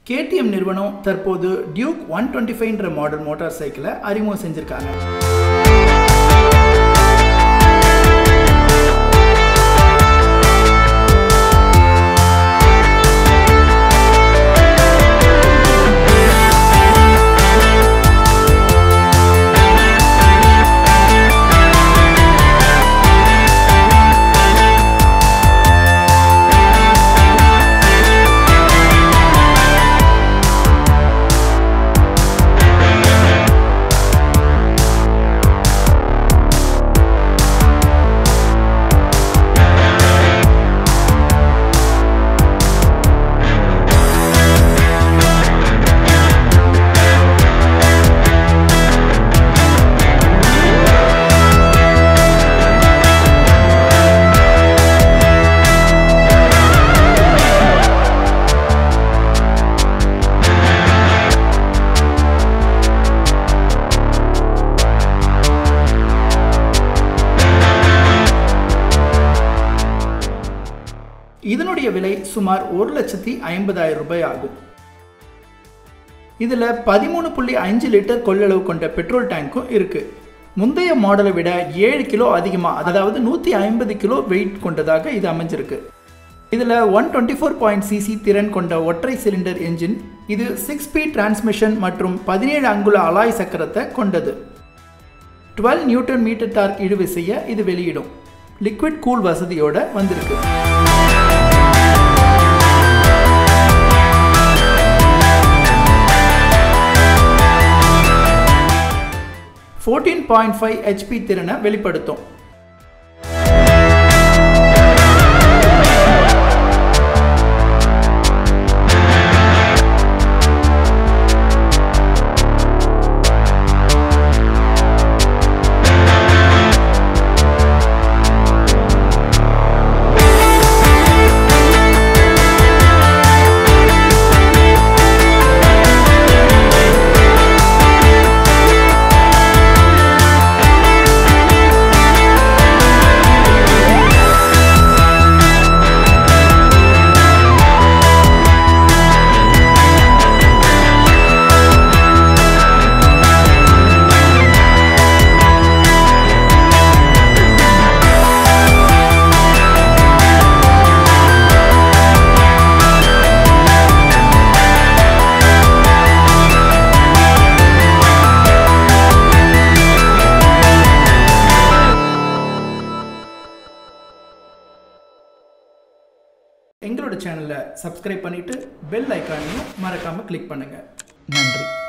KTM நிறுவனம் தற்போது Duke one twenty ஃபைவ்ன்ற மாடல் மோட்டார் சைக்கிளை அறிமுகம் செஞ்சுருக்காங்க இதனுடைய விலை சுமார் ஒரு லட்சத்தி ஐம்பதாயிரம் ரூபாய் ஆகும் இதில் பதிமூணு புள்ளி அஞ்சு லிட்டர் கொள்ளளவு கொண்ட பெட்ரோல் டேங்க்கும் இருக்குது முந்தைய மாடலை விட ஏழு கிலோ அதிகமாக அதாவது நூற்றி ஐம்பது கிலோ வெயிட் கொண்டதாக இது அமைஞ்சிருக்கு இதில் one twenty four point CC திறன் கொண்ட ஒற்றை சிலிண்டர் என்ஜின் இது சிக்ஸ் ஸ்பீட் டிரான்ஸ்மிஷன் மற்றும் பதினேழு அங்குல அலாய் சக்கரத்தை கொண்டது டுவெல் நியூட்டன் மீட்டர் டார்க் இழுவிசையை இது வெளியிடும் லிக்விட் கூல் வசதியோட வந்திருக்கு ஃபோர்டீன் பாயிண்ட் ஃபைவ் ஹெச்பி திறனை வெளிப்படுத்தும் எங்களோட சேனலை சப்ஸ்கிரைப் பண்ணிவிட்டு பெல் ஐக்கானையும் மறக்காமல் கிளிக் பண்ணுங்கள் நன்றி